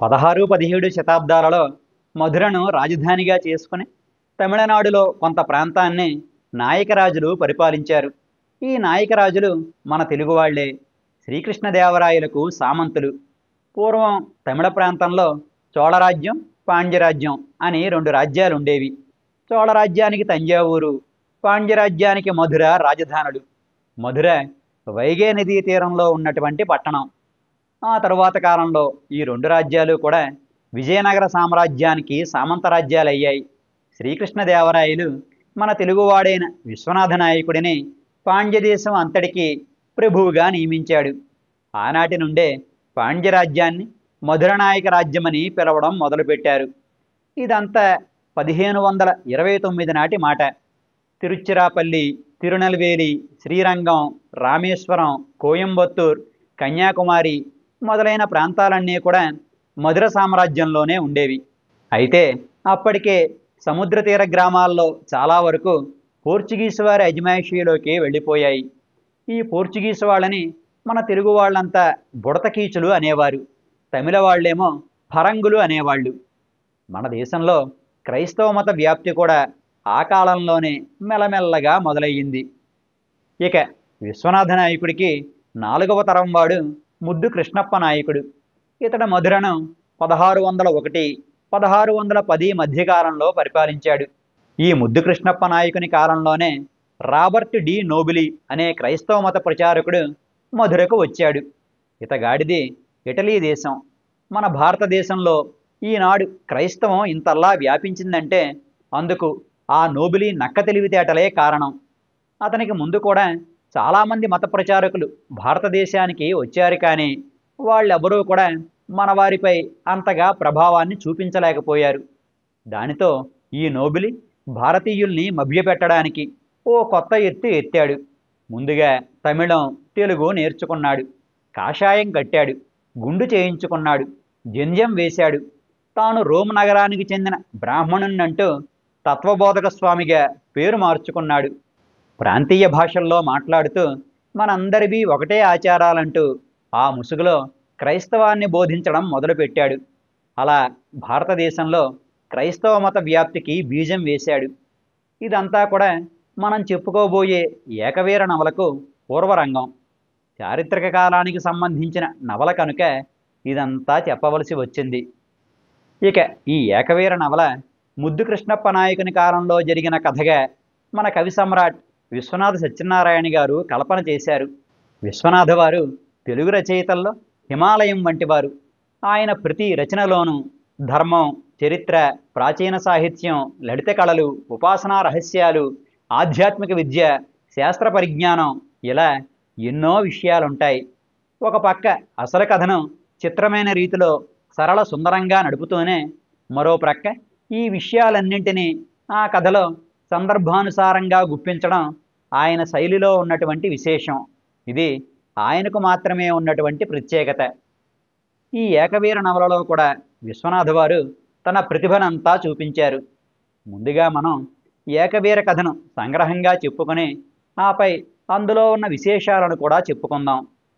పదహారు పదిహేడు శతాబ్దాలలో మధురను రాజధానిగా చేసుకుని తమిళనాడులో కొంత ప్రాంతాన్ని నాయకరాజులు పరిపాలించారు ఈ నాయకరాజులు మన తెలుగువాళ్లే శ్రీకృష్ణదేవరాయలకు సామంతులు పూర్వం తమిళ ప్రాంతంలో చోళరాజ్యం పాండ్యరాజ్యం అని రెండు రాజ్యాలు ఉండేవి చోళరాజ్యానికి తంజావూరు పాండ్యరాజ్యానికి మధుర రాజధానులు మధుర వైగే నదీ తీరంలో ఉన్నటువంటి పట్టణం ఆ తరువాత కాలంలో ఈ రెండు రాజ్యాలు కూడా విజయనగర సామ్రాజ్యానికి సామంత రాజ్యాలు అయ్యాయి శ్రీకృష్ణదేవరాయలు మన తెలుగువాడైన విశ్వనాథ నాయకుడిని పాండ్యదేశం అంతటికీ ప్రభువుగా నియమించాడు ఆనాటి నుండే పాండ్యరాజ్యాన్ని మధురనాయక రాజ్యమని పిలవడం మొదలుపెట్టారు ఇదంతా పదిహేను వందల ఇరవై తొమ్మిది నాటి మాట తిరుచిరాపల్లి తిరునెల్వేలి శ్రీరంగం రామేశ్వరం కోయంబత్తూర్ కన్యాకుమారి మొదలైన ప్రాంతాలన్నీ కూడా మధుర సామ్రాజ్యంలోనే ఉండేవి అయితే అప్పటికే సముద్ర తీర గ్రామాల్లో చాలా వరకు పోర్చుగీసు వారి అజమాయిషీలోకి వెళ్ళిపోయాయి ఈ పోర్చుగీసు వాళ్ళని మన తెలుగు వాళ్ళంతా బుడతకీచులు అనేవారు తమిళ వాళ్ళేమో ఫరంగులు అనేవాళ్ళు మన దేశంలో క్రైస్తవ మత వ్యాప్తి కూడా ఆ కాలంలోనే మెల్లమెల్లగా మొదలయ్యింది ఇక విశ్వనాథ నాయకుడికి నాలుగవ తరం వాడు ముద్దు కృష్ణప్ప నాయకుడు ఇతడు మధురను పదహారు వందల ఒకటి పదహారు వందల పది మధ్యకాలంలో పరిపాలించాడు ఈ ముద్దు కృష్ణప్ప నాయకుని కాలంలోనే రాబర్ట్ డి నోబిలి అనే క్రైస్తవ మత ప్రచారకుడు మధురకు వచ్చాడు ఇతగాడిది ఇటలీ దేశం మన భారతదేశంలో ఈనాడు క్రైస్తవం ఇంతల్లా వ్యాపించిందంటే అందుకు ఆ నోబిలి నక్క తెలివితేటలే కారణం అతనికి ముందు కూడా చాలామంది మత ప్రచారకులు భారతదేశానికి వచ్చారు కానీ వాళ్ళెవరూ కూడా మన వారిపై అంతగా ప్రభావాన్ని చూపించలేకపోయారు దానితో ఈ నోబిలి భారతీయుల్ని మభ్యపెట్టడానికి ఓ కొత్త ఎత్తు ఎత్తాడు ముందుగా తమిళం తెలుగు నేర్చుకున్నాడు కాషాయం కట్టాడు గుండు చేయించుకున్నాడు జంధ్యం వేశాడు తాను రోమ్ నగరానికి చెందిన బ్రాహ్మణున్నంటూ తత్వబోధక స్వామిగా పేరు మార్చుకున్నాడు ప్రాంతీయ భాషల్లో మాట్లాడుతూ మనందరివి ఒకటే ఆచారాలంటూ ఆ ముసుగులో క్రైస్తవాన్ని బోధించడం మొదలుపెట్టాడు అలా భారతదేశంలో క్రైస్తవ మత వ్యాప్తికి బీజం వేశాడు ఇదంతా కూడా మనం చెప్పుకోబోయే ఏకవీర నవలకు పూర్వరంగం చారిత్రక కాలానికి సంబంధించిన నవల కనుక ఇదంతా చెప్పవలసి వచ్చింది ఇక ఈ ఏకవీర నవల ముద్దు కృష్ణప్ప నాయకుని కాలంలో జరిగిన కథగా మన కవి సమ్రాట్ విశ్వనాథ సత్యనారాయణ గారు కల్పన చేశారు విశ్వనాథ వారు తెలుగు రచయితల్లో హిమాలయం వంటివారు ఆయన ప్రతి రచనలోనూ ధర్మం చరిత్ర ప్రాచీన సాహిత్యం లలిత కళలు ఉపాసనా రహస్యాలు ఆధ్యాత్మిక విద్య శాస్త్ర పరిజ్ఞానం ఇలా ఎన్నో విషయాలుంటాయి ఒక పక్క అసలు కథను చిత్రమైన రీతిలో సరళ సుందరంగా నడుపుతూనే మరో ప్రక్క ఈ విషయాలన్నింటినీ ఆ కథలో సందర్భానుసారంగా గుప్పించడం ఆయన శైలిలో ఉన్నటువంటి విశేషం ఇది ఆయనకు మాత్రమే ఉన్నటువంటి ప్రత్యేకత ఈ ఏకవీర నవలలో కూడా విశ్వనాథ వారు తన ప్రతిభనంతా చూపించారు ముందుగా మనం ఏకవీర కథను సంగ్రహంగా చెప్పుకొని ఆపై అందులో ఉన్న విశేషాలను కూడా చెప్పుకుందాం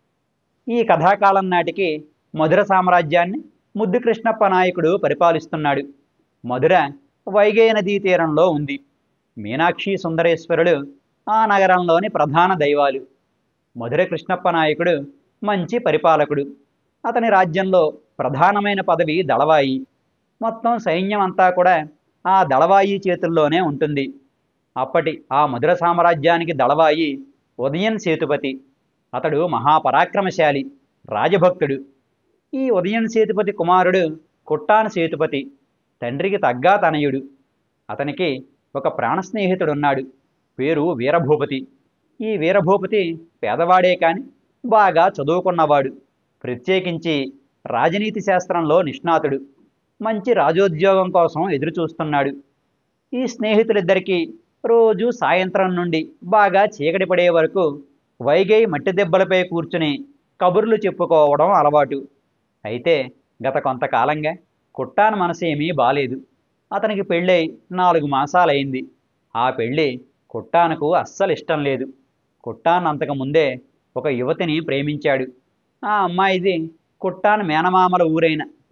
ఈ కథాకాలం నాటికి మధుర సామ్రాజ్యాన్ని ముద్దు కృష్ణప్ప నాయకుడు పరిపాలిస్తున్నాడు మధుర వైగే నదీ తీరంలో ఉంది మీనాక్షి సుందరేశ్వరుడు ఆ నగరంలోని ప్రధాన దైవాలు మధుర కృష్ణప్ప నాయకుడు మంచి పరిపాలకుడు అతని రాజ్యంలో ప్రధానమైన పదవి దళవాయి మొత్తం సైన్యం అంతా కూడా ఆ దళవాయి చేతుల్లోనే ఉంటుంది అప్పటి ఆ మధుర సామ్రాజ్యానికి దళవాయి ఉదయన్ సేతుపతి అతడు మహాపరాక్రమశాలి రాజభక్తుడు ఈ ఉదయన్ సేతుపతి కుమారుడు కుట్టాన సేతుపతి తండ్రికి తగ్గా తనయుడు అతనికి ఒక ప్రాణ స్నేహితుడున్నాడు పేరు వీరభూపతి ఈ వీరభూపతి పేదవాడే కాని బాగా చదువుకున్నవాడు ప్రత్యేకించి రాజనీతి శాస్త్రంలో నిష్ణాతుడు మంచి రాజోద్యోగం కోసం ఎదురుచూస్తున్నాడు ఈ స్నేహితులిద్దరికీ రోజు సాయంత్రం నుండి బాగా చీకటి పడే వరకు వైగై మట్టి దెబ్బలపై కూర్చుని కబుర్లు చెప్పుకోవడం అలవాటు అయితే గత కొంతకాలంగా కుట్టాన మనసేమీ బాలేదు అతనికి పెళ్ళై నాలుగు మాసాలైంది ఆ పెళ్ళి కుట్టానకు అస్సలు ఇష్టం లేదు కుట్టాన్ అంతకు ముందే ఒక యువతిని ప్రేమించాడు ఆ అమ్మాయిది కుట్టాన్ మేనమామల ఊరైన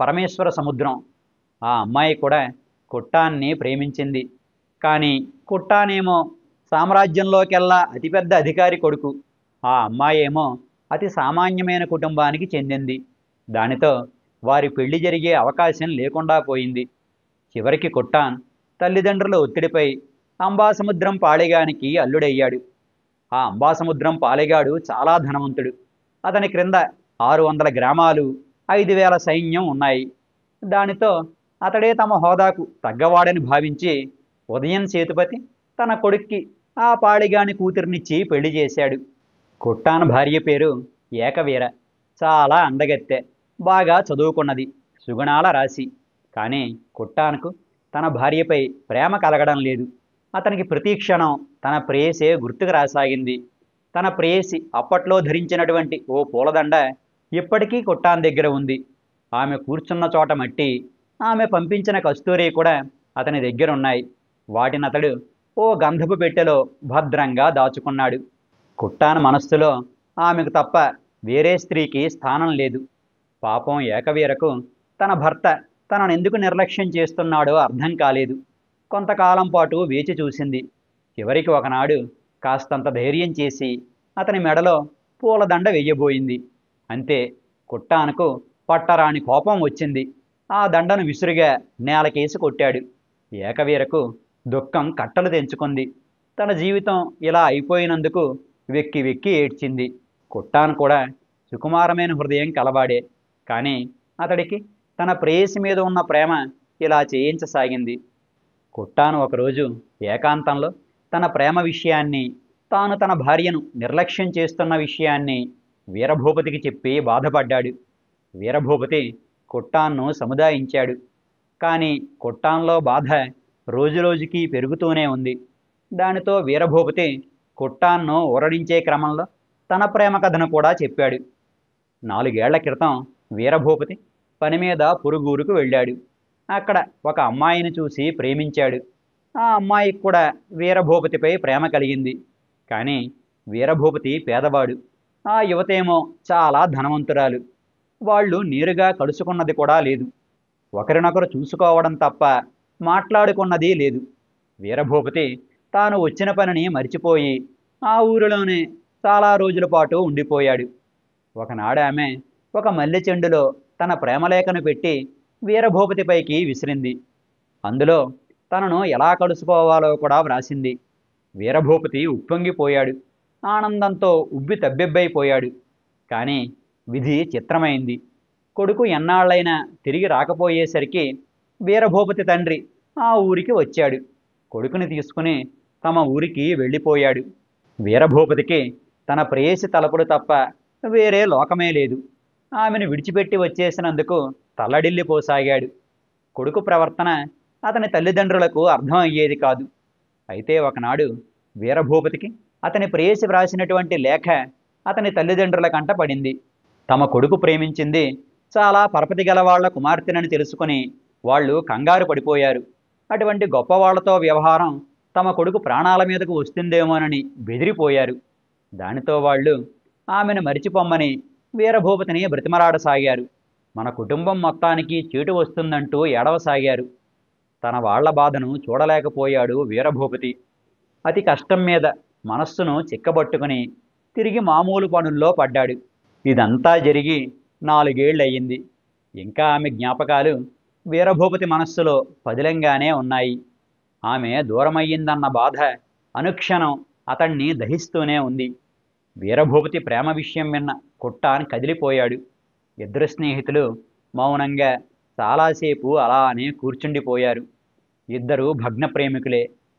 పరమేశ్వర సముద్రం ఆ అమ్మాయి కూడా కుట్టాన్ని ప్రేమించింది కానీ కుట్టానేమో సామ్రాజ్యంలోకెల్లా అతిపెద్ద అధికారి కొడుకు ఆ అమ్మాయి ఏమో అతి సామాన్యమైన కుటుంబానికి చెందింది దానితో వారి పెళ్లి జరిగే అవకాశం లేకుండా పోయింది చివరికి కుట్టాన్ తల్లిదండ్రుల ఒత్తిడిపై అంబాసముద్రం పాళెగానికి అల్లుడయ్యాడు ఆ అంబాసముద్రం పాలెగాడు చాలా ధనవంతుడు అతని క్రింద ఆరు వందల గ్రామాలు ఐదు వేల సైన్యం ఉన్నాయి దానితో అతడే తమ హోదాకు తగ్గవాడని భావించి ఉదయం సేతుపతి తన కొడుక్కి ఆ పాళిగాని కూతుర్నిచ్చి పెళ్లి చేశాడు కుట్టాన్ భార్య పేరు ఏకవీర చాలా అందగత్తె బాగా చదువుకున్నది సుగుణాల రాశి కానీ కుట్టాన్కు తన భార్యపై ప్రేమ కలగడం లేదు అతనికి ప్రతి క్షణం తన ప్రేయసే గుర్తుకు రాసాగింది తన ప్రేయసి అప్పట్లో ధరించినటువంటి ఓ పూలదండ ఇప్పటికీ కుట్టాన్ దగ్గర ఉంది ఆమె కూర్చున్న చోట మట్టి ఆమె పంపించిన కస్తూరి కూడా అతని దగ్గర ఉన్నాయి వాటిని అతడు ఓ గంధపు పెట్టెలో భద్రంగా దాచుకున్నాడు కుట్టాన్ మనస్సులో ఆమెకు తప్ప వేరే స్త్రీకి స్థానం లేదు పాపం ఏకవీరకు తన భర్త తనను ఎందుకు నిర్లక్ష్యం చేస్తున్నాడో అర్థం కాలేదు కొంతకాలం పాటు వేచి చూసింది చివరికి ఒకనాడు కాస్తంత ధైర్యం చేసి అతని మెడలో పూలదండ వెయ్యబోయింది అంతే కుట్టానుకు పట్టరాని కోపం వచ్చింది ఆ దండను విసురుగా నేలకేసి కొట్టాడు ఏకవీరకు దుఃఖం కట్టలు తెంచుకుంది తన జీవితం ఇలా అయిపోయినందుకు వెక్కి వెక్కి ఏడ్చింది కుట్టాను కూడా సుకుమారమైన హృదయం కలవాడే కానీ అతడికి తన ప్రేయసి మీద ఉన్న ప్రేమ ఇలా చేయించసాగింది కుట్టాను ఒకరోజు ఏకాంతంలో తన ప్రేమ విషయాన్ని తాను తన భార్యను నిర్లక్ష్యం చేస్తున్న విషయాన్ని వీరభూపతికి చెప్పి బాధపడ్డాడు వీరభూపతి కుట్టాన్ను సముదాయించాడు కానీ కుట్టాన్లో బాధ రోజురోజుకి పెరుగుతూనే ఉంది దానితో వీరభూపతి కుట్టాన్ను ఊరడించే క్రమంలో తన ప్రేమ కథను కూడా చెప్పాడు నాలుగేళ్ల క్రితం వీరభూపతి పని మీద పురుగురుకు వెళ్ళాడు అక్కడ ఒక అమ్మాయిని చూసి ప్రేమించాడు ఆ అమ్మాయికి కూడా వీరభూపతిపై ప్రేమ కలిగింది కానీ వీరభూపతి పేదవాడు ఆ యువతేమో చాలా ధనవంతురాలు వాళ్ళు నేరుగా కలుసుకున్నది కూడా లేదు ఒకరినొకరు చూసుకోవడం తప్ప మాట్లాడుకున్నది లేదు వీరభూపతి తాను వచ్చిన పనిని మరిచిపోయి ఆ ఊరిలోనే చాలా రోజుల పాటు ఉండిపోయాడు ఒకనాడు ఆమె ఒక మల్లె చెండులో తన ప్రేమలేఖను పెట్టి వీరభూపతిపైకి విసిరింది అందులో తనను ఎలా కలుసుకోవాలో కూడా వ్రాసింది వీరభూపతి ఉప్పొంగిపోయాడు ఆనందంతో ఉబ్బి తబ్బెబ్బైపోయాడు కానీ విధి చిత్రమైంది కొడుకు ఎన్నాళ్ళైనా తిరిగి రాకపోయేసరికి వీరభూపతి తండ్రి ఆ ఊరికి వచ్చాడు కొడుకుని తీసుకుని తమ ఊరికి వెళ్ళిపోయాడు వీరభూపతికి తన ప్రేయసి తలపుడు తప్ప వేరే లోకమే లేదు ఆమెను విడిచిపెట్టి వచ్చేసినందుకు తల్లడిల్లిపోసాగాడు కొడుకు ప్రవర్తన అతని తల్లిదండ్రులకు అర్థం అయ్యేది కాదు అయితే ఒకనాడు వీరభూపతికి అతని ప్రేయసి వ్రాసినటువంటి లేఖ అతని తల్లిదండ్రుల కంట పడింది తమ కొడుకు ప్రేమించింది చాలా పరపతి గల వాళ్ళ కుమార్తెనని తెలుసుకుని వాళ్ళు కంగారు పడిపోయారు అటువంటి గొప్పవాళ్లతో వ్యవహారం తమ కొడుకు ప్రాణాల మీదకు వస్తుందేమోనని బెదిరిపోయారు దానితో వాళ్ళు ఆమెను మరిచిపోమ్మని వీరభూపతిని బ్రతిమలాడసాగారు మన కుటుంబం మొత్తానికి చీటు వస్తుందంటూ ఏడవసాగారు తన వాళ్ల బాధను చూడలేకపోయాడు వీరభూపతి అతి కష్టం మీద మనస్సును చిక్కబట్టుకుని తిరిగి మామూలు పనుల్లో పడ్డాడు ఇదంతా జరిగి నాలుగేళ్లయ్యింది ఇంకా ఆమె జ్ఞాపకాలు వీరభూపతి మనస్సులో పదిలంగానే ఉన్నాయి ఆమె దూరమయ్యిందన్న బాధ అనుక్షణం అతణ్ణి దహిస్తూనే ఉంది వీరభూపతి ప్రేమ విషయం విన్న కుట్టాన్ కదిలిపోయాడు ఇద్దరు స్నేహితులు మౌనంగా చాలాసేపు అలానే కూర్చుండిపోయారు ఇద్దరు భగ్న ప్రేమికులే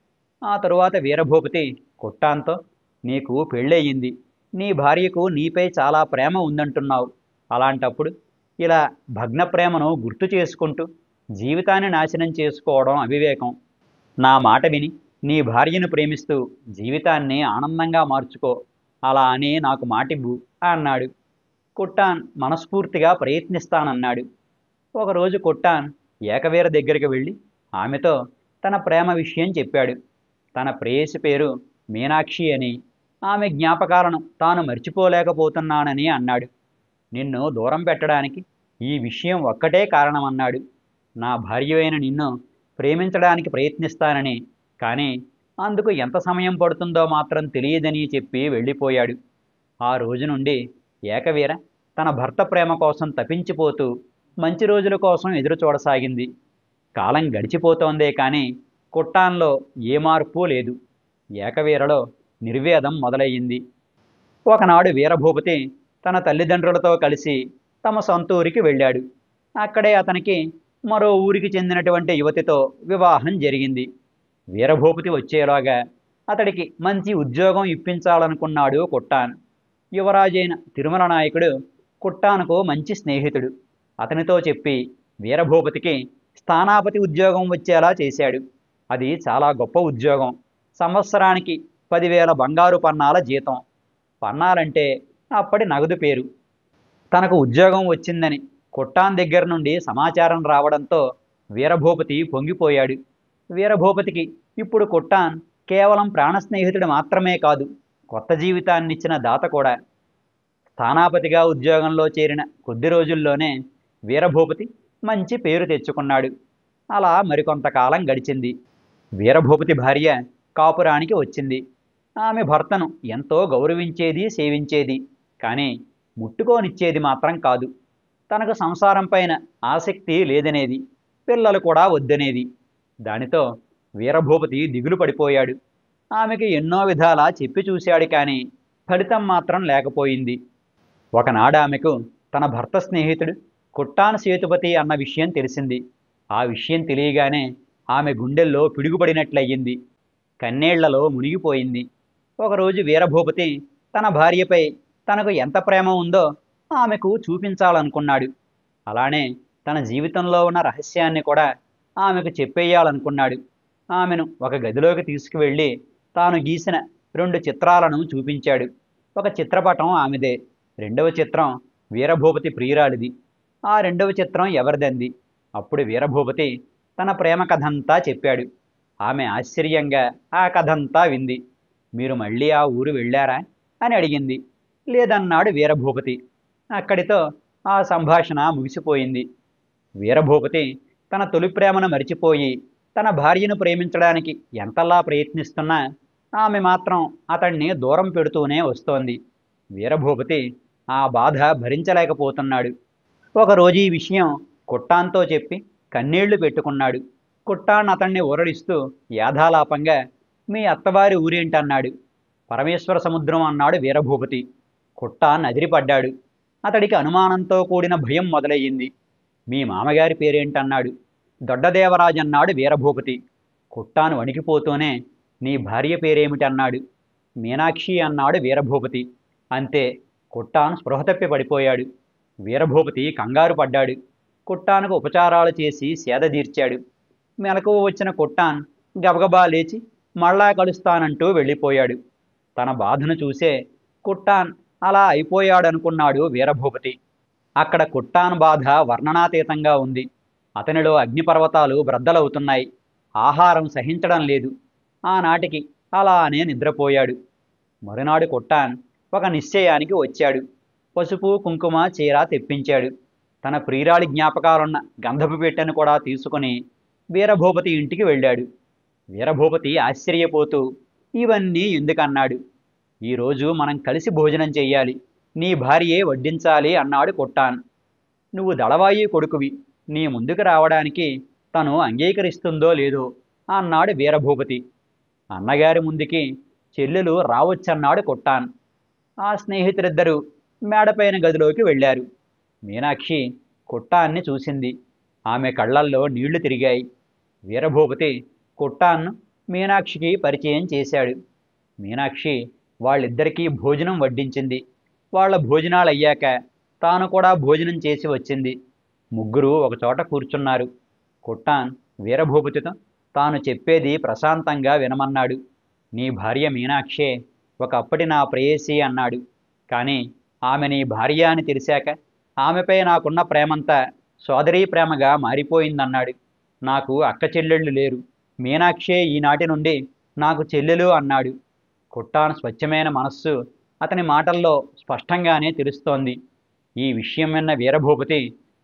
ఆ తరువాత వీరభూపతి కుట్టాన్తో నీకు పెళ్ళయింది నీ భార్యకు నీపై చాలా ప్రేమ ఉందంటున్నావు అలాంటప్పుడు ఇలా భగ్న ప్రేమను గుర్తు చేసుకుంటూ జీవితాన్ని నాశనం చేసుకోవడం అవివేకం నా మాట విని నీ భార్యను ప్రేమిస్తూ జీవితాన్ని ఆనందంగా మార్చుకో అలా అని నాకు మాటివ్వు అన్నాడు కుట్టాన్ మనస్ఫూర్తిగా ప్రయత్నిస్తానన్నాడు ఒకరోజు కుట్టాన్ ఏకవీర దగ్గరికి వెళ్ళి ఆమెతో తన ప్రేమ విషయం చెప్పాడు తన ప్రేయసి పేరు మీనాక్షి అని ఆమె జ్ఞాపకాలను తాను మర్చిపోలేకపోతున్నానని అన్నాడు నిన్ను దూరం పెట్టడానికి ఈ విషయం ఒక్కటే కారణమన్నాడు నా భార్యవైన నిన్ను ప్రేమించడానికి ప్రయత్నిస్తానని కానీ అందుకు ఎంత సమయం పడుతుందో మాత్రం తెలియదని చెప్పి వెళ్ళిపోయాడు ఆ రోజు నుండి ఏకవీర తన భర్త ప్రేమ కోసం తపించిపోతూ మంచి రోజుల కోసం ఎదురు చూడసాగింది కాలం గడిచిపోతోందే కానీ కుట్టాన్లో ఏ మార్పు లేదు ఏకవీరలో నిర్వేదం మొదలయ్యింది ఒకనాడు వీరభూపతి తన తల్లిదండ్రులతో కలిసి తమ సొంత ఊరికి వెళ్ళాడు అక్కడే అతనికి మరో ఊరికి చెందినటువంటి యువతితో వివాహం జరిగింది వీరభూపతి వచ్చేలాగా అతడికి మంచి ఉద్యోగం ఇప్పించాలనుకున్నాడు కుట్టాన్ యువరాజైన తిరుమల నాయకుడు కుట్టానుకు మంచి స్నేహితుడు అతనితో చెప్పి వీరభూపతికి స్థానాపతి ఉద్యోగం వచ్చేలా చేశాడు అది చాలా గొప్ప ఉద్యోగం సంవత్సరానికి పదివేల బంగారు పన్నాల జీతం పన్నాలంటే అప్పటి నగదు పేరు తనకు ఉద్యోగం వచ్చిందని కుట్టాన్ దగ్గర నుండి సమాచారం రావడంతో వీరభూపతి పొంగిపోయాడు వీరభూపతికి ఇప్పుడు కుట్టాన్ కేవలం ప్రాణ స్నేహితుడు మాత్రమే కాదు కొత్త జీవితాన్నిచ్చిన దాత కూడా స్థానాపతిగా ఉద్యోగంలో చేరిన కొద్ది రోజుల్లోనే వీరభూపతి మంచి పేరు తెచ్చుకున్నాడు అలా మరికొంతకాలం గడిచింది వీరభూపతి భార్య కాపురానికి వచ్చింది ఆమె భర్తను ఎంతో గౌరవించేది సేవించేది కానీ ముట్టుకోనిచ్చేది మాత్రం కాదు తనకు సంసారం పైన ఆసక్తి లేదనేది పిల్లలు కూడా వద్దనేది దానితో వీరభూపతి దిగులు పడిపోయాడు ఆమెకి ఎన్నో విధాలా చెప్పి చూశాడు కానీ ఫలితం మాత్రం లేకపోయింది ఒకనాడు ఆమెకు తన భర్త స్నేహితుడు కుట్టాన సేతుపతి అన్న విషయం తెలిసింది ఆ విషయం తెలియగానే ఆమె గుండెల్లో పిడుగుపడినట్లయింది కన్నేళ్లలో మునిగిపోయింది ఒకరోజు వీరభూపతి తన భార్యపై తనకు ఎంత ప్రేమ ఉందో ఆమెకు చూపించాలనుకున్నాడు అలానే తన జీవితంలో ఉన్న రహస్యాన్ని కూడా ఆమెకు చెప్పేయాలనుకున్నాడు ఆమెను ఒక గదిలోకి తీసుకువెళ్ళి తాను గీసిన రెండు చిత్రాలను చూపించాడు ఒక చిత్రపటం ఆమెదే రెండవ చిత్రం వీరభూపతి ప్రియురాలిది ఆ రెండవ చిత్రం ఎవరిదంది అప్పుడు వీరభూపతి తన ప్రేమ కథంతా చెప్పాడు ఆమె ఆశ్చర్యంగా ఆ కథంతా వింది మీరు మళ్ళీ ఆ ఊరు వెళ్ళారా అని అడిగింది లేదన్నాడు వీరభూపతి అక్కడితో ఆ సంభాషణ ముగిసిపోయింది వీరభూపతి తన తొలి ప్రేమను మరిచిపోయి తన భార్యను ప్రేమించడానికి ఎంతలా ప్రయత్నిస్తున్నా ఆమె మాత్రం అతన్ని దూరం పెడుతూనే వస్తోంది వీరభూపతి ఆ బాధ భరించలేకపోతున్నాడు ఒకరోజు ఈ విషయం కుట్టాన్తో చెప్పి కన్నీళ్లు పెట్టుకున్నాడు కుట్టాన్ అతన్ని ఊరడిస్తూ యాధాలాపంగా మీ అత్తవారి ఊరేంటన్నాడు పరమేశ్వర సముద్రం అన్నాడు వీరభూపతి కుట్టాన్ అదిరిపడ్డాడు అతడికి అనుమానంతో కూడిన భయం మొదలయ్యింది మీ మామగారి పేరేంటన్నాడు దొడ్డదేవరాజు అన్నాడు వీరభూపతి కుట్టాను వణికిపోతూనే నీ భార్య పేరేమిటన్నాడు మీనాక్షి అన్నాడు వీరభూపతి అంతే కుట్టాను స్పృహ తప్పి పడిపోయాడు వీరభూపతి కంగారు పడ్డాడు కుట్టానుకు ఉపచారాలు చేసి సేద తీర్చాడు మెలకువ వచ్చిన కుట్టాన్ గబగబా లేచి మళ్ళా కలుస్తానంటూ వెళ్ళిపోయాడు తన బాధను చూసే కుట్టాన్ అలా అయిపోయాడనుకున్నాడు వీరభూపతి అక్కడ కుట్టాన్ బాధ వర్ణనాతీతంగా ఉంది అతనిలో అగ్నిపర్వతాలు బ్రద్దలవుతున్నాయి ఆహారం సహించడం లేదు ఆనాటికి అలానే నిద్రపోయాడు మరునాడు కుట్టాన్ ఒక నిశ్చయానికి వచ్చాడు పసుపు కుంకుమ చీర తెప్పించాడు తన ప్రియురాలి జ్ఞాపకాలున్న గంధపు పెట్టెను కూడా తీసుకుని వీరభూపతి ఇంటికి వెళ్ళాడు వీరభూపతి ఆశ్చర్యపోతూ ఇవన్నీ ఎందుకన్నాడు ఈరోజు మనం కలిసి భోజనం చెయ్యాలి నీ భార్యే వడ్డించాలి అన్నాడు కొట్టాన్ నువ్వు దళవాయి కొడుకువి నీ ముందుకు రావడానికి తను అంగీకరిస్తుందో లేదో అన్నాడు వీరభూపతి అన్నగారి ముందుకి చెల్లెలు రావచ్చన్నాడు కొట్టాన్ ఆ స్నేహితులిద్దరూ మేడపైన గదిలోకి వెళ్ళారు మీనాక్షి కుట్టాన్ని చూసింది ఆమె కళ్ళల్లో నీళ్లు తిరిగాయి వీరభూపతి కుట్టాన్ను మీనాక్షికి పరిచయం చేశాడు మీనాక్షి వాళ్ళిద్దరికీ భోజనం వడ్డించింది వాళ్ళ భోజనాలు అయ్యాక తాను కూడా భోజనం చేసి వచ్చింది ముగ్గురు ఒకచోట కూర్చున్నారు కుట్టాన్ వీరభూపతితో తాను చెప్పేది ప్రశాంతంగా వినమన్నాడు నీ భార్య మీనాక్షే ఒకప్పటి నా ప్రేయసి అన్నాడు కానీ ఆమె నీ భార్య అని తెలిసాక ఆమెపై నాకున్న ప్రేమంతా సోదరీ ప్రేమగా మారిపోయిందన్నాడు నాకు అక్క చెల్లెళ్ళు లేరు మీనాక్షే ఈనాటి నుండి నాకు చెల్లెలు అన్నాడు కుట్టాను స్వచ్ఛమైన మనస్సు అతని మాటల్లో స్పష్టంగానే తెలుస్తోంది ఈ విషయం విన్న వీరభూపతి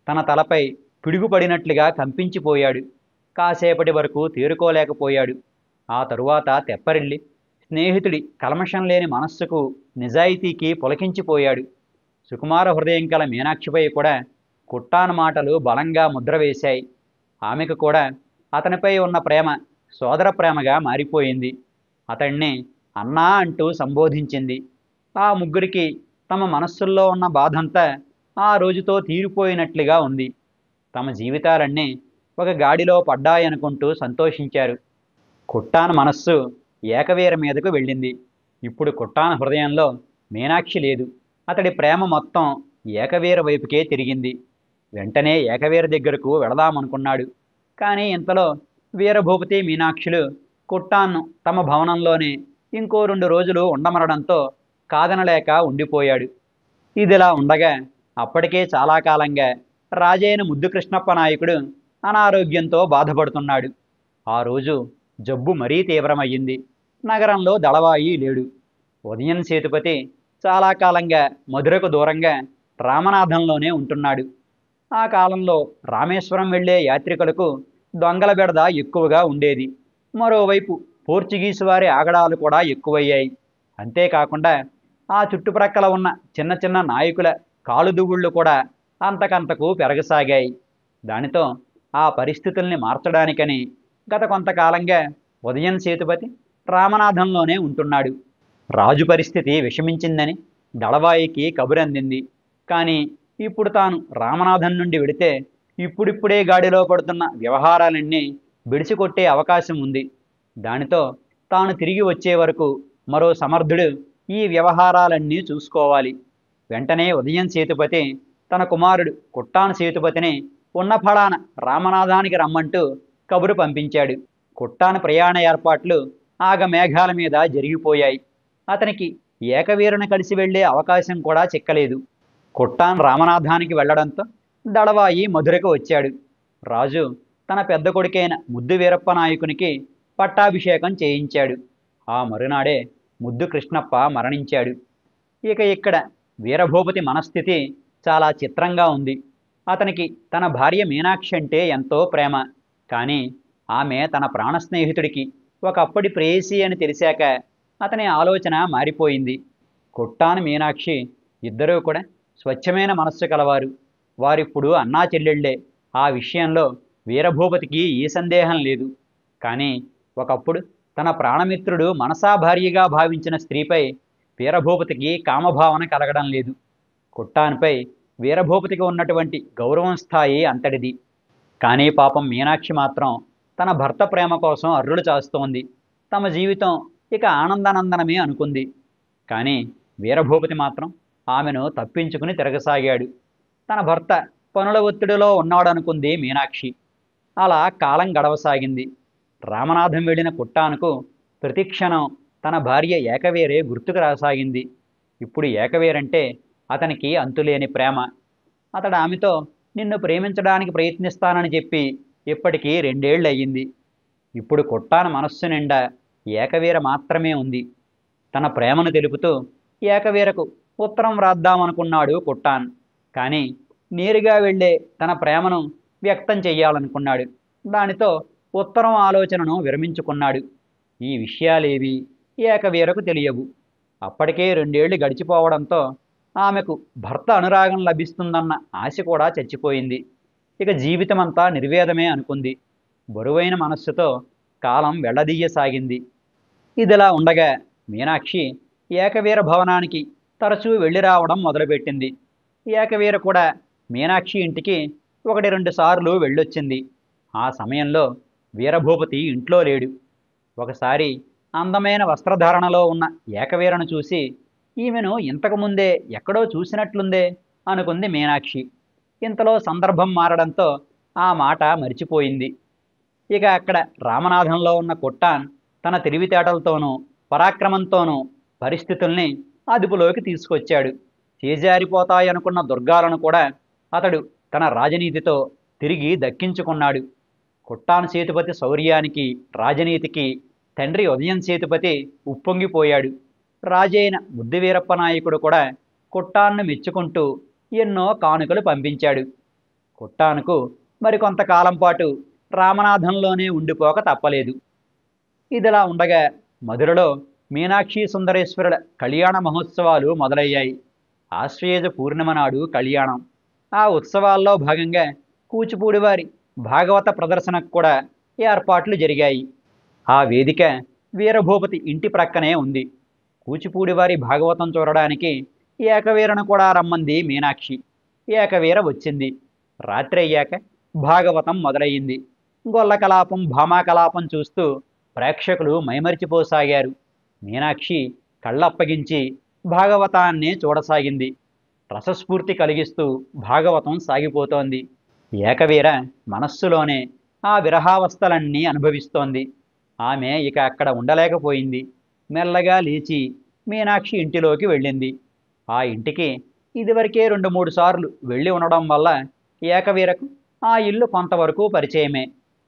తన తలపై పిడుగుపడినట్లుగా కంపించిపోయాడు కాసేపటి వరకు తేరుకోలేకపోయాడు ఆ తరువాత తెప్పరిల్లి స్నేహితుడి కల్మషం లేని మనస్సుకు నిజాయితీకి పులకించిపోయాడు సుకుమార హృదయం కల మీనాక్షిపై కూడా కుట్టాను మాటలు బలంగా ముద్ర వేశాయి ఆమెకు కూడా అతనిపై ఉన్న ప్రేమ సోదర ప్రేమగా మారిపోయింది అతణ్ణి అన్నా అంటూ సంబోధించింది ఆ ముగ్గురికి తమ మనస్సుల్లో ఉన్న బాధంతా ఆ రోజుతో తీరిపోయినట్లుగా ఉంది తమ జీవితాలన్నీ ఒక గాడిలో పడ్డాయనుకుంటూ సంతోషించారు కుట్టాన మనస్సు ఏకవీర మీదకు వెళ్ళింది ఇప్పుడు కుట్టాన హృదయంలో మీనాక్షి లేదు అతడి ప్రేమ మొత్తం ఏకవీర వైపుకే తిరిగింది వెంటనే ఏకవీర దగ్గరకు వెళదామనుకున్నాడు కానీ ఇంతలో వీరభూపతి మీనాక్షులు కుట్టాన్ను తమ భవనంలోనే ఇంకో రెండు రోజులు ఉండమనడంతో కాదనలేక ఉండిపోయాడు ఇదిలా ఉండగా అప్పటికే చాలా కాలంగా రాజైన ముద్దు కృష్ణప్ప నాయకుడు అనారోగ్యంతో బాధపడుతున్నాడు ఆ రోజు జబ్బు మరీ తీవ్రమయ్యింది నగరంలో దళవాయి లేడు ఉదయం సేతుపతి చాలా కాలంగా మధురకు దూరంగా రామనాథంలోనే ఉంటున్నాడు ఆ కాలంలో రామేశ్వరం వెళ్ళే యాత్రికులకు దొంగల బెడద ఎక్కువగా ఉండేది మరోవైపు పోర్చుగీసు వారి ఆగడాలు కూడా ఎక్కువయ్యాయి అంతేకాకుండా ఆ చుట్టుప్రక్కల ఉన్న చిన్న చిన్న నాయకుల కాలుదువుళ్ళు కూడా అంతకంతకు పెరగసాగాయి దానితో ఆ పరిస్థితుల్ని మార్చడానికని గత కొంతకాలంగా ఉదయం సేతుపతి రామనాథంలోనే ఉంటున్నాడు రాజు పరిస్థితి విషమించిందని దళవాయికి కబురందింది కానీ ఇప్పుడు తాను రామనాథం నుండి వెడితే ఇప్పుడిప్పుడే గాడిలో పడుతున్న వ్యవహారాలన్నీ బిడిసికొట్టే అవకాశం ఉంది దానితో తాను తిరిగి వచ్చే వరకు మరో సమర్థుడు ఈ వ్యవహారాలన్నీ చూసుకోవాలి వెంటనే ఉదయం సేతుపతి తన కుమారుడు కుట్టాను సేతుపతిని ఉన్న ఫలాన రామనాథానికి రమ్మంటూ కబురు పంపించాడు కుట్టాను ప్రయాణ ఏర్పాట్లు ఆగ మేఘాల మీద జరిగిపోయాయి అతనికి ఏకవీరుని కలిసి వెళ్ళే అవకాశం కూడా చిక్కలేదు కుట్టాన్ రామనాథానికి వెళ్లడంతో దళవాయి మధురకు వచ్చాడు రాజు తన పెద్ద కొడుకైన ముద్దు వీరప్ప నాయకునికి పట్టాభిషేకం చేయించాడు ఆ మరునాడే ముద్దు కృష్ణప్ప మరణించాడు ఇక ఇక్కడ వీరభూపతి మనస్థితి చాలా చిత్రంగా ఉంది అతనికి తన భార్య మీనాక్షి అంటే ఎంతో ప్రేమ కానీ ఆమె తన ప్రాణ స్నేహితుడికి ఒకప్పటి ప్రేయసి అని తెలిసాక అతని ఆలోచన మారిపోయింది కొట్టాను మీనాక్షి ఇద్దరూ కూడా స్వచ్ఛమైన మనస్సు కలవారు వారిప్పుడు అన్నా చెల్లెళ్ళే ఆ విషయంలో వీరభూపతికి ఈ సందేహం లేదు కానీ ఒకప్పుడు తన ప్రాణమిత్రుడు మనసా భార్యగా భావించిన స్త్రీపై వీరభూపతికి కామభావన కలగడం లేదు కుట్టాన్పై వీరభూపతికి ఉన్నటువంటి గౌరవం స్థాయి అంతటిది కానీ పాపం మీనాక్షి మాత్రం తన భర్త ప్రేమ కోసం అర్రులు చాస్తోంది తమ జీవితం ఇక ఆనందానందనమే అనుకుంది కానీ వీరభూపతి మాత్రం ఆమెను తప్పించుకుని తిరగసాగాడు తన భర్త పనుల ఒత్తిడిలో ఉన్నాడనుకుంది మీనాక్షి అలా కాలం గడవసాగింది రామనాథం వెళ్ళిన కుట్టానుకు ప్రతిక్షణం తన భార్య ఏకవేరే గుర్తుకు రాసాగింది ఇప్పుడు ఏకవేరంటే అతనికి అంతులేని ప్రేమ అతడు ఆమెతో నిన్ను ప్రేమించడానికి ప్రయత్నిస్తానని చెప్పి ఇప్పటికీ రెండేళ్ళు అయ్యింది ఇప్పుడు కొట్టాన మనస్సు నిండా ఏకవీర మాత్రమే ఉంది తన ప్రేమను తెలుపుతూ ఏకవీరకు ఉత్తరం వ్రాద్దామనుకున్నాడు కుట్టాన్ కానీ నేరుగా వెళ్ళే తన ప్రేమను వ్యక్తం చెయ్యాలనుకున్నాడు దానితో ఉత్తరం ఆలోచనను విరమించుకున్నాడు ఈ విషయాలేవి ఏకవీరకు తెలియవు అప్పటికే రెండేళ్లు గడిచిపోవడంతో ఆమెకు భర్త అనురాగం లభిస్తుందన్న ఆశ కూడా చచ్చిపోయింది ఇక జీవితమంతా నిర్వేదమే అనుకుంది బరువైన మనస్సుతో కాలం వెళ్లదీయసాగింది ఇదిలా ఉండగా మీనాక్షి ఏకవీర భవనానికి తరచూ వెళ్ళి రావడం మొదలుపెట్టింది ఏకవీర కూడా మీనాక్షి ఇంటికి ఒకటి రెండు సార్లు వెళ్ళొచ్చింది ఆ సమయంలో వీరభూపతి ఇంట్లో లేడు ఒకసారి అందమైన వస్త్రధారణలో ఉన్న ఏకవీరను చూసి ఈమెను ఇంతకుముందే ఎక్కడో చూసినట్లుందే అనుకుంది మీనాక్షి ఇంతలో సందర్భం మారడంతో ఆ మాట మరిచిపోయింది ఇక అక్కడ రామనాథంలో ఉన్న కొట్టాన్ తన తెలివితేటలతోనూ పరాక్రమంతోనూ పరిస్థితుల్ని అదుపులోకి తీసుకొచ్చాడు చేజారిపోతాయనుకున్న దుర్గాలను కూడా అతడు తన రాజనీతితో తిరిగి దక్కించుకున్నాడు కొట్టాను సేతుపతి శౌర్యానికి రాజనీతికి తండ్రి ఉదయం సేతుపతి ఉప్పొంగిపోయాడు రాజైన ముద్దువీరప్ప నాయకుడు కూడా కొట్టాన్ని మెచ్చుకుంటూ ఎన్నో కానుకలు పంపించాడు కుట్టానుకు మరికొంతకాలం పాటు రామనాథంలోనే ఉండిపోక తప్పలేదు ఇదిలా ఉండగా మధురలో మీనాక్షి సుందరేశ్వరుల కళ్యాణ మహోత్సవాలు మొదలయ్యాయి ఆశ్వయుజ పూర్ణిమ నాడు కళ్యాణం ఆ ఉత్సవాల్లో భాగంగా కూచిపూడివారి భాగవత ప్రదర్శనకు కూడా ఏర్పాట్లు జరిగాయి ఆ వేదిక వీరభూపతి ఇంటి ప్రక్కనే ఉంది కూచిపూడివారి భాగవతం చూడడానికి ఏకవీరను కూడా రమ్మంది మీనాక్షి ఏకవీర వచ్చింది రాత్రి అయ్యాక భాగవతం మొదలయ్యింది గొల్ల కలాపం భామా కలాపం చూస్తూ ప్రేక్షకులు మైమరిచిపోసాగారు మీనాక్షి కళ్ళప్పగించి భాగవతాన్ని చూడసాగింది రసస్ఫూర్తి కలిగిస్తూ భాగవతం సాగిపోతోంది ఏకవీర మనస్సులోనే ఆ విరహావస్థలన్నీ అనుభవిస్తోంది ఆమె ఇక అక్కడ ఉండలేకపోయింది మెల్లగా లేచి మీనాక్షి ఇంటిలోకి వెళ్ళింది ఆ ఇంటికి ఇదివరకే రెండు మూడు సార్లు వెళ్ళి ఉండడం వల్ల ఏకవీరకు ఆ ఇల్లు కొంతవరకు పరిచయమే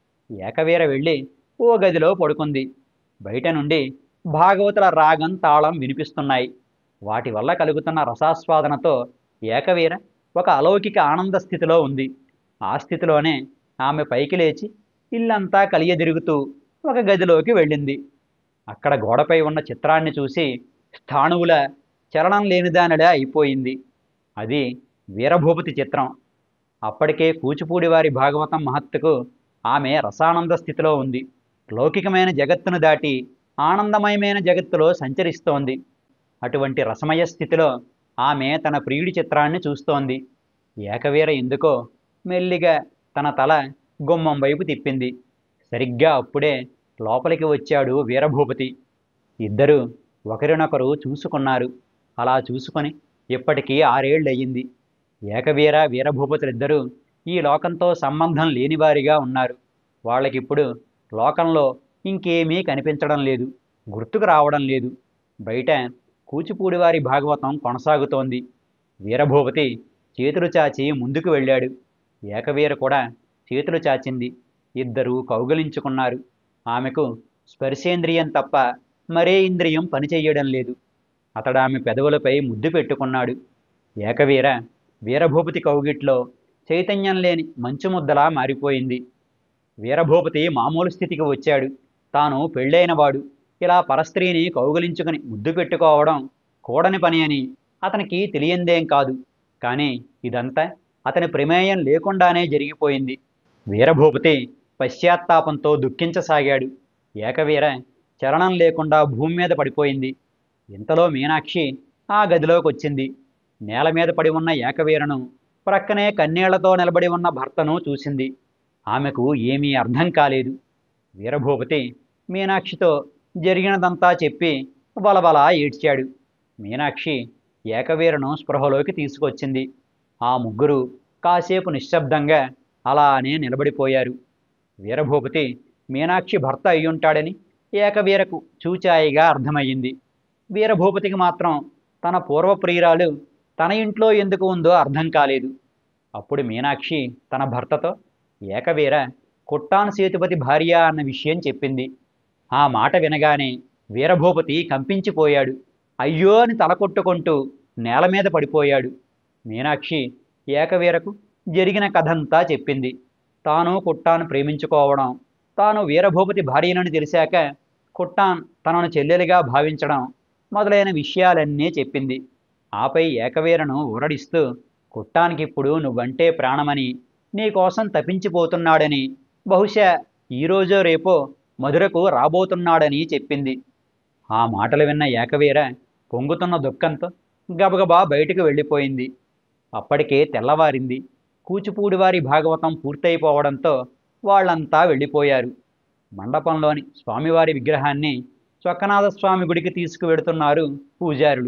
ఏకవీర వెళ్ళి ఓ గదిలో పడుకుంది బయట నుండి భాగవతుల రాగం తాళం వినిపిస్తున్నాయి వాటి వల్ల కలుగుతున్న రసాస్వాదనతో ఏకవీర ఒక అలౌకిక ఆనంద స్థితిలో ఉంది ఆ స్థితిలోనే ఆమె పైకి లేచి ఇల్లంతా కలియదిరుగుతూ ఒక గదిలోకి వెళ్ళింది అక్కడ గోడపై ఉన్న చిత్రాన్ని చూసి స్థాణువుల చలనం లేనిదానిలా అయిపోయింది అది వీరభూపతి చిత్రం అప్పటికే కూచిపూడి వారి భాగవతం మహత్తుకు ఆమె రసానంద స్థితిలో ఉంది లౌకికమైన జగత్తును దాటి ఆనందమయమైన జగత్తులో సంచరిస్తోంది అటువంటి రసమయ స్థితిలో ఆమె తన ప్రియుడి చిత్రాన్ని చూస్తోంది ఏకవీర ఎందుకో మెల్లిగా తన తల గుమ్మం వైపు తిప్పింది సరిగ్గా అప్పుడే లోపలికి వచ్చాడు వీరభూపతి ఇద్దరు ఒకరినొకరు చూసుకున్నారు అలా చూసుకొని ఇప్పటికీ ఆరేళ్లయ్యింది ఏకవీర వీరభూపతులిద్దరూ ఈ లోకంతో సంబంధం లేనివారిగా ఉన్నారు వాళ్ళకిప్పుడు లోకంలో ఇంకేమీ కనిపించడం లేదు గుర్తుకు రావడం లేదు బయట కూచిపూడివారి భాగవతం కొనసాగుతోంది వీరభూపతి చేతులు చాచి ముందుకు వెళ్ళాడు ఏకవీర కూడా చేతులు చాచింది ఇద్దరూ కౌగలించుకున్నారు ఆమెకు స్పర్శేంద్రియం తప్ప మరే ఇంద్రియం పనిచెయ్యడం లేదు అతడు ఆమె పెదవులపై ముద్దు పెట్టుకున్నాడు ఏకవీర వీరభూపతి కౌగిట్లో చైతన్యం లేని మంచు ముద్దలా మారిపోయింది వీరభూపతి మామూలు స్థితికి వచ్చాడు తాను పెళ్ళైనవాడు ఇలా పరస్త్రీని కౌగిలించుకుని ముద్దు పెట్టుకోవడం కూడని పని అని అతనికి తెలియందేం కాదు కానీ ఇదంతా అతని ప్రమేయం లేకుండానే జరిగిపోయింది వీరభూపతి పశ్చాత్తాపంతో దుఃఖించసాగాడు ఏకవీర చలనం లేకుండా భూమి మీద పడిపోయింది ఇంతలో మీనాక్షి ఆ గదిలోకి వచ్చింది నేల మీద పడి ఉన్న ఏకవీరను ప్రక్కనే కన్నీళ్లతో నిలబడి ఉన్న భర్తను చూసింది ఆమెకు ఏమీ అర్థం కాలేదు వీరభూపతి మీనాక్షితో జరిగినదంతా చెప్పి బలబలా ఏడ్చాడు మీనాక్షి ఏకవీరను స్పృహలోకి తీసుకొచ్చింది ఆ ముగ్గురు కాసేపు నిశ్శబ్దంగా అలానే నిలబడిపోయారు వీరభూపతి మీనాక్షి భర్త అయ్యుంటాడని ఏకవీరకు చూచాయిగా అర్థమయ్యింది వీరభూపతికి మాత్రం తన పూర్వప్రియురాలు తన ఇంట్లో ఎందుకు ఉందో అర్థం కాలేదు అప్పుడు మీనాక్షి తన భర్తతో ఏకవీర కుట్టాన్ సేతుపతి భార్య అన్న విషయం చెప్పింది ఆ మాట వినగానే వీరభూపతి కంపించిపోయాడు అయ్యో అని తలకొట్టుకుంటూ నేల మీద పడిపోయాడు మీనాక్షి ఏకవీరకు జరిగిన కథంతా చెప్పింది తాను కుట్టాను ప్రేమించుకోవడం తాను వీరభూపతి భార్యనని తెలిసాక కుట్టాన్ తనను చెల్లెలిగా భావించడం మొదలైన విషయాలన్నీ చెప్పింది ఆపై ఏకవీరను ఊరడిస్తూ కుట్టానికిప్పుడు నువ్వంటే ప్రాణమని నీకోసం తప్పించిపోతున్నాడని బహుశా ఈరోజో రేపో మధురకు రాబోతున్నాడని చెప్పింది ఆ మాటలు విన్న ఏకవీర పొంగుతున్న దుఃఖంతో గబగబా బయటకు వెళ్ళిపోయింది అప్పటికే తెల్లవారింది కూచిపూడివారి భాగవతం పూర్తయిపోవడంతో వాళ్ళంతా వెళ్ళిపోయారు మండపంలోని స్వామివారి విగ్రహాన్ని చొక్కనాథ స్వామి గుడికి తీసుకువెడుతున్నారు పూజారులు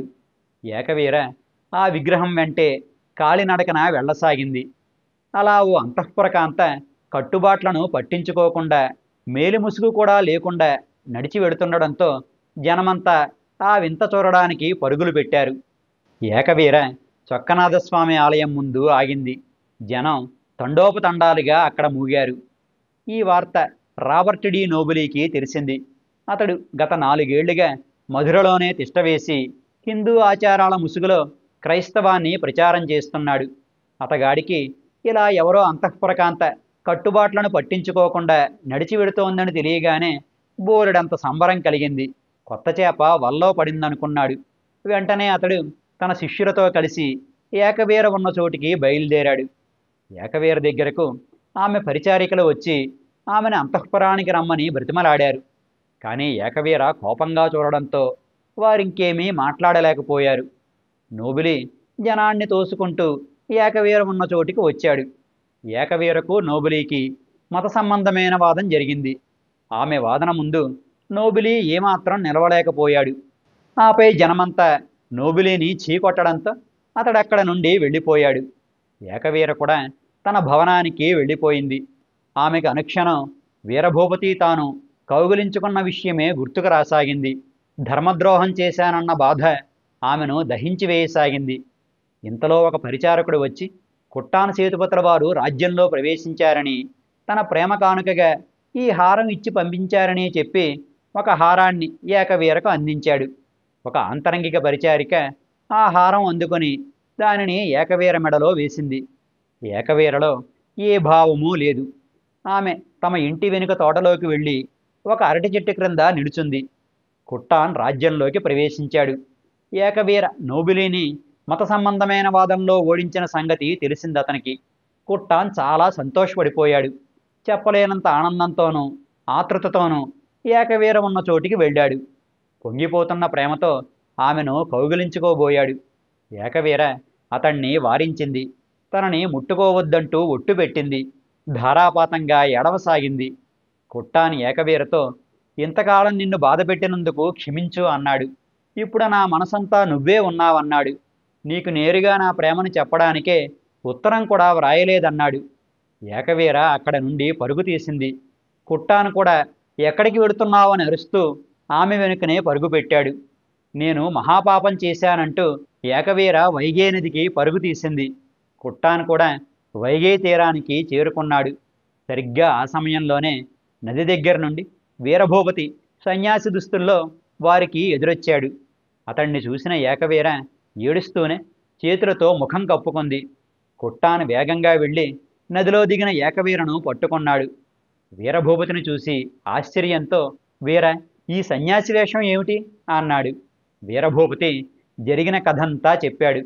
ఏకవీర ఆ విగ్రహం వెంటే కాలినడకన వెళ్ళసాగింది అలా ఓ అంతఃపురకాంత కట్టుబాట్లను పట్టించుకోకుండా మేలి ముసుగు కూడా లేకుండా నడిచి వెడుతుండడంతో జనమంతా ఆ వింత చూడడానికి పరుగులు పెట్టారు ఏకవీర చొక్కనాథస్వామి ఆలయం ముందు ఆగింది జనం తండోపతండాలుగా అక్కడ మూగారు ఈ వార్త రాబర్ట్ డి నోబులీకి తెలిసింది అతడు గత నాలుగేళ్లుగా మధురలోనే తిష్టవేసి హిందూ ఆచారాల ముసుగులో క్రైస్తవాన్ని ప్రచారం చేస్తున్నాడు అతగాడికి ఇలా ఎవరో అంతఃపురకాంత కట్టుబాట్లను పట్టించుకోకుండా నడిచి వెడుతోందని తెలియగానే బోలెడంత సంబరం కలిగింది కొత్త చేప వల్లో పడిందనుకున్నాడు వెంటనే అతడు తన శిష్యులతో కలిసి ఏకవీర ఉన్న చోటికి బయలుదేరాడు ఏకవీర దగ్గరకు ఆమె పరిచారికలు వచ్చి ఆమెను అంతఃపురానికి రమ్మని బ్రతిమలాడారు కానీ ఏకవీర కోపంగా చూడడంతో వారింకేమీ మాట్లాడలేకపోయారు నోబిలి జనాన్ని తోసుకుంటూ ఏకవీర ఉన్న చోటికి వచ్చాడు ఏకవీరకు నోబిలీకి మత సంబంధమైన వాదం జరిగింది ఆమె వాదన ముందు నోబిలి ఏమాత్రం నిలవలేకపోయాడు ఆపై జనమంతా నోబిలిని చీకొట్టడంతో అతడక్కడ నుండి వెళ్ళిపోయాడు ఏకవీర కూడా తన భవనానికి వెళ్ళిపోయింది ఆమెకు అనుక్షణం వీరభూపతి తాను కౌగిలించుకున్న విషయమే గుర్తుకు రాసాగింది ధర్మద్రోహం చేశానన్న బాధ ఆమెను దహించి వేయసాగింది ఇంతలో ఒక పరిచారకుడు వచ్చి కుట్టాన సేతుపత్ర వారు రాజ్యంలో ప్రవేశించారని తన ప్రేమ కానుకగా ఈ హారం ఇచ్చి పంపించారని చెప్పి ఒక హారాన్ని ఏకవీరకు అందించాడు ఒక ఆంతరంగిక పరిచారిక ఆ హారం అందుకొని దానిని ఏకవీర మెడలో వేసింది ఏకవీరలో ఏ భావమూ లేదు ఆమె తమ ఇంటి వెనుక తోటలోకి వెళ్ళి ఒక అరటి చెట్టు క్రింద నిలుచుంది కుట్టాన్ రాజ్యంలోకి ప్రవేశించాడు ఏకవీర నోబిలిని మత సంబంధమైన వాదంలో ఓడించిన సంగతి తెలిసింది అతనికి కుట్టాన్ చాలా సంతోషపడిపోయాడు చెప్పలేనంత ఆనందంతోనూ ఆతృతతోనూ ఏకవీర ఉన్న చోటికి వెళ్ళాడు పొంగిపోతున్న ప్రేమతో ఆమెను కౌగిలించుకోబోయాడు ఏకవీర అతణ్ణి వారించింది తనని ముట్టుకోవద్దంటూ ఒట్టు పెట్టింది ధారాపాతంగా ఎడవసాగింది కుట్టాని ఏకవీరతో ఇంతకాలం నిన్ను బాధపెట్టినందుకు క్షమించు అన్నాడు ఇప్పుడు నా మనసంతా నువ్వే ఉన్నావన్నాడు నీకు నేరుగా నా ప్రేమను చెప్పడానికే ఉత్తరం కూడా వ్రాయలేదన్నాడు ఏకవీర అక్కడ నుండి పరుగు తీసింది కుట్టాను కూడా ఎక్కడికి వెడుతున్నావని అరుస్తూ ఆమె వెనుకనే పరుగు పెట్టాడు నేను మహాపాపం చేశానంటూ ఏకవీర వైగే నదికి పరుగు తీసింది కుట్టాను కూడా వైగే తీరానికి చేరుకున్నాడు సరిగ్గా ఆ సమయంలోనే నది దగ్గర నుండి వీరభూపతి సన్యాసి దుస్తుల్లో వారికి ఎదురొచ్చాడు అతన్ని చూసిన ఏకవీర ఏడుస్తూనే చేతులతో ముఖం కప్పుకుంది కుట్టాను వేగంగా వెళ్ళి నదిలో దిగిన ఏకవీరను పట్టుకున్నాడు వీరభూపతిని చూసి ఆశ్చర్యంతో వీర ఈ సన్యాసి వేషం ఏమిటి అన్నాడు వీరభూపతి జరిగిన కథంతా చెప్పాడు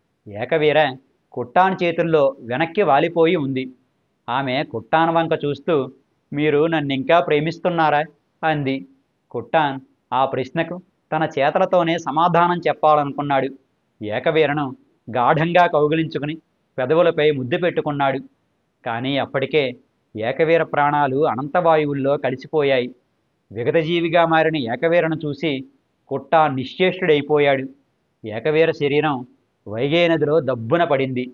ఏకవీర కుట్టాన్ చేతుల్లో వెనక్కి వాలిపోయి ఉంది ఆమె కుట్టాన్ వంక చూస్తూ మీరు నన్నింకా ప్రేమిస్తున్నారా అంది కుట్టాన్ ఆ ప్రశ్నకు తన చేతలతోనే సమాధానం చెప్పాలనుకున్నాడు ఏకవీరను గాఢంగా కౌగిలించుకుని పెదవులపై ముద్దు పెట్టుకున్నాడు కానీ అప్పటికే ఏకవీర ప్రాణాలు అనంతవాయువుల్లో కలిసిపోయాయి విగతజీవిగా మారిన ఏకవీరను చూసి కుట్ట నిశ్చేష్టుడైపోయాడు ఏకవీర శరీరం వైగే నదిలో దబ్బున పడింది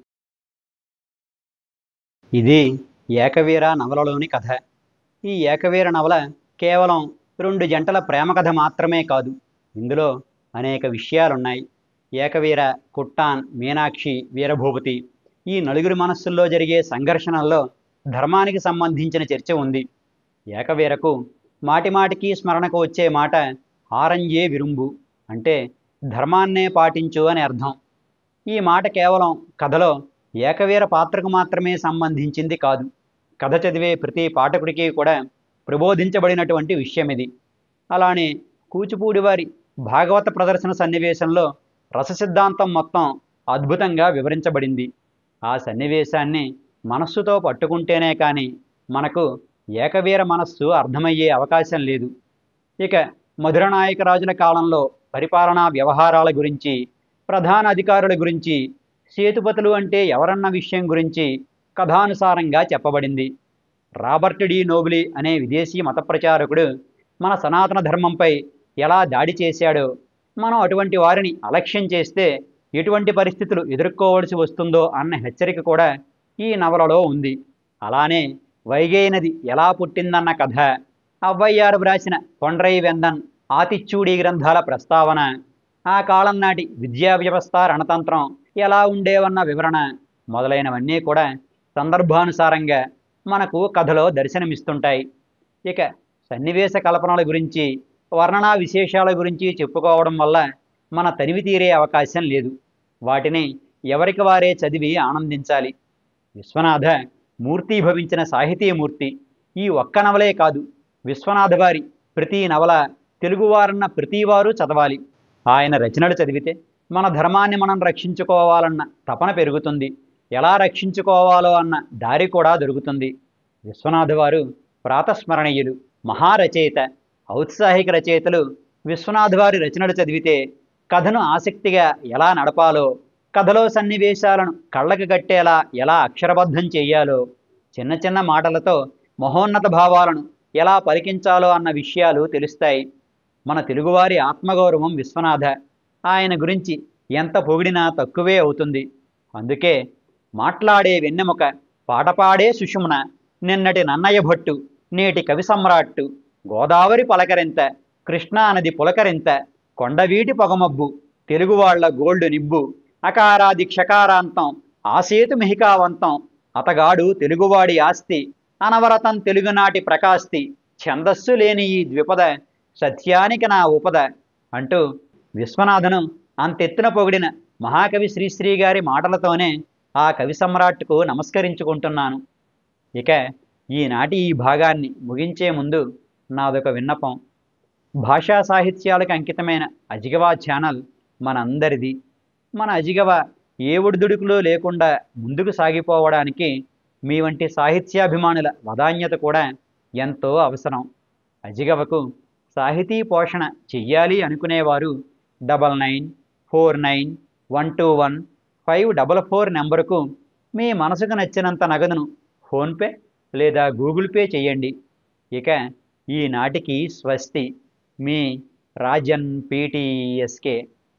ఇది ఏకవీర నవలలోని కథ ఈ ఏకవీర నవల కేవలం రెండు జంటల ప్రేమ కథ మాత్రమే కాదు ఇందులో అనేక విషయాలున్నాయి ఏకవీర కుట్టాన్ మీనాక్షి వీరభూపతి ఈ నలుగురి మనస్సుల్లో జరిగే సంఘర్షణల్లో ధర్మానికి సంబంధించిన చర్చ ఉంది ఏకవీరకు మాటిమాటికి స్మరణకు వచ్చే మాట ఆరంజే విరుంబు అంటే ధర్మాన్నే పాటించు అని అర్థం ఈ మాట కేవలం కథలో ఏకవీర పాత్రకు మాత్రమే సంబంధించింది కాదు కథ చదివే ప్రతి పాఠకుడికి కూడా ప్రబోధించబడినటువంటి విషయం ఇది అలానే కూచిపూడి వారి భాగవత ప్రదర్శన సన్నివేశంలో రస సిద్ధాంతం మొత్తం అద్భుతంగా వివరించబడింది ఆ సన్నివేశాన్ని మనస్సుతో పట్టుకుంటేనే కానీ మనకు ఏకవీర మనస్సు అర్థమయ్యే అవకాశం లేదు ఇక మధుర నాయకరాజుల కాలంలో పరిపాలనా వ్యవహారాల గురించి ప్రధాన అధికారుల గురించి సేతుపతులు అంటే ఎవరన్న విషయం గురించి కథానుసారంగా చెప్పబడింది రాబర్ట్ డి నోబిలి అనే విదేశీ మత ప్రచారకుడు మన సనాతన ధర్మంపై ఎలా దాడి చేశాడో మనం అటువంటి వారిని అలక్ష్యం చేస్తే ఎటువంటి పరిస్థితులు ఎదుర్కోవలసి వస్తుందో అన్న హెచ్చరిక కూడా ఈ నవలలో ఉంది అలానే వైగే నది ఎలా పుట్టిందన్న కథ అవ్వయ్యారు వ్రాసిన కొండ్రై వెందన్ ఆతిచ్చూడి గ్రంథాల ప్రస్తావన ఆ కాలం నాటి విద్యా వ్యవస్థ రణతంత్రం ఎలా ఉండేవన్న వివరణ మొదలైనవన్నీ కూడా సందర్భానుసారంగా మనకు కథలో దర్శనమిస్తుంటాయి ఇక సన్నివేశ కల్పనల గురించి వర్ణనా విశేషాల గురించి చెప్పుకోవడం వల్ల మన తనివి తీరే అవకాశం లేదు వాటిని ఎవరికి వారే చదివి ఆనందించాలి విశ్వనాథ మూర్తీభవించిన సాహితీమూర్తి ఈ ఒక్క నవలే కాదు విశ్వనాథ వారి ప్రతి నవల తెలుగువారన్న ప్రతివారు చదవాలి ఆయన రచనలు చదివితే మన ధర్మాన్ని మనం రక్షించుకోవాలన్న తపన పెరుగుతుంది ఎలా రక్షించుకోవాలో అన్న దారి కూడా దొరుకుతుంది విశ్వనాథ వారు ప్రాతస్మరణీయులు మహారచయిత ఔత్సాహిక రచయితలు విశ్వనాథ వారి రచనలు చదివితే కథను ఆసక్తిగా ఎలా నడపాలో కథలో సన్నివేశాలను కళ్ళకు కట్టేలా ఎలా అక్షరబద్ధం చేయాలో చిన్న చిన్న మాటలతో మహోన్నత భావాలను ఎలా పలికించాలో అన్న విషయాలు తెలుస్తాయి మన తెలుగువారి ఆత్మగౌరవం విశ్వనాథ ఆయన గురించి ఎంత పొగిడినా తక్కువే అవుతుంది అందుకే మాట్లాడే వెన్నెముక పాట పాడే సుషుమ్న నిన్నటి నన్నయ్య భట్టు నేటి కవి సమ్రాట్టు గోదావరి పలకరింత కృష్ణానది పులకరింత కొండవీటి పొగమబ్బు తెలుగువాళ్ల గోల్డ్ నిబ్బు అకారాది క్షకారాంతం ఆసేతు మిహికావంతం అతగాడు తెలుగువాడి ఆస్తి అనవరతం తెలుగునాటి ప్రకాస్తి ఛందస్సు లేని ఈ ద్విపద సత్యానికి నా ఉపద అంటూ విశ్వనాథను అంతెత్తున పొగిడిన మహాకవి శ్రీశ్రీ గారి మాటలతోనే ఆ కవి సమ్రాట్కు నమస్కరించుకుంటున్నాను ఇక ఈనాటి ఈ భాగాన్ని ముగించే ముందు నాదొక విన్నపం భాషా సాహిత్యాలకు అంకితమైన అజిగవా ఛానల్ మనందరిది మన అజిగవ ఏ ఒడిదుడుకులో లేకుండా ముందుకు సాగిపోవడానికి మీ వంటి సాహిత్యాభిమానుల వదాన్యత కూడా ఎంతో అవసరం అజిగవకు సాహితీ పోషణ చెయ్యాలి అనుకునేవారు double nine four nine one two one five double four నెంబరుకు మీ మనసుకు నచ్చినంత నగదును ఫోన్పే లేదా గూగుల్ పే చేయండి ఇక ఈనాటికి స్వస్తి మీ రాజన్ పీటీఎస్కే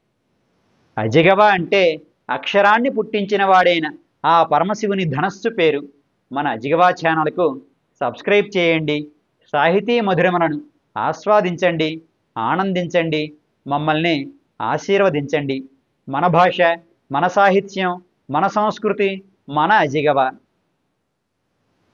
అజిగవ అంటే అక్షరాన్ని పుట్టించిన వాడైన ఆ పరమశివుని ధనస్సు పేరు మన అజిగవా ఛానల్కు సబ్స్క్రైబ్ చేయండి సాహితీ మధురమలను ఆస్వాదించండి ఆనందించండి మమ్మల్ని ఆశీర్వదించండి మన భాష మన సాహిత్యం మన సంస్కృతి మన అజిగవ